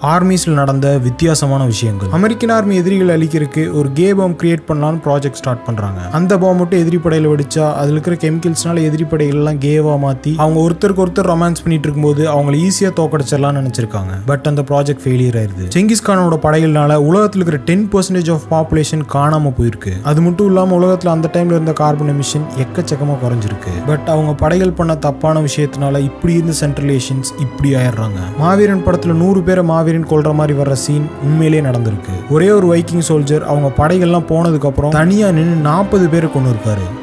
ஆர்மிஸ்ல நடந்த வித்தியாசமான விஷயங்கள் அமெரிக்கன் ஆர்மி எதிரிகள் அழிக்கிறதுக்கு ஒரு கே பாம் கிரியேட் பண்ணலாம்னு ப்ராஜெக்ட் ஸ்டார்ட் பண்றாங்க அந்த பாம் மட்டும் எதிரி படையில வெடிச்சா அதுல இருக்கிற கெமிக்கல்ஸ்னால எதிரி படைகள் எல்லாம் கேவா மாத்தி அவங்க ஒருத்தருக்கு ஒருத்தர் ரொமான்ஸ் பண்ணிட்டு இருக்கும்போது அவங்களை ஈஸியா தோக்கடிச்சிடலாம்னு நினைச்சிருக்காங்க பட் அந்த ப்ராஜெக்ட் ஃபெயிலியர் ஆயிருது செங்கிஸ் கானோட படைகள்னால உலகத்துல இருக்கிற டென் பர்சன்டேஜ் ஆஃப் பாப்புலேஷன் காணாம போயிருக்கு அது மட்டும் இல்லாம உலகத்துல அந்த டைம்ல இருந்த கார்பன் எமிஷன் எக்கச்சக்கமா குறைஞ்சிருக்கு பட் அவங்க படைகள் பண்ண தப்பான விஷயத்தினால இப்படி இருந்த சென்ட்ரல் ஏஷியன்ஸ் இப்படி ஆயிடுறாங்க மாவீரன் படத்துல நூறு பேரை மாவீரன் கொல்ற மாதிரி வர்ற சீன் உண்மையிலேயே நடந்திருக்கு ஒரே ஒரு வைக்கிங் சோல்ஜர் அவங்க படைகள்லாம் போனதுக்கு அப்புறம் தனியா நின்று நாற்பது பேரை கொண்டு இருக்காரு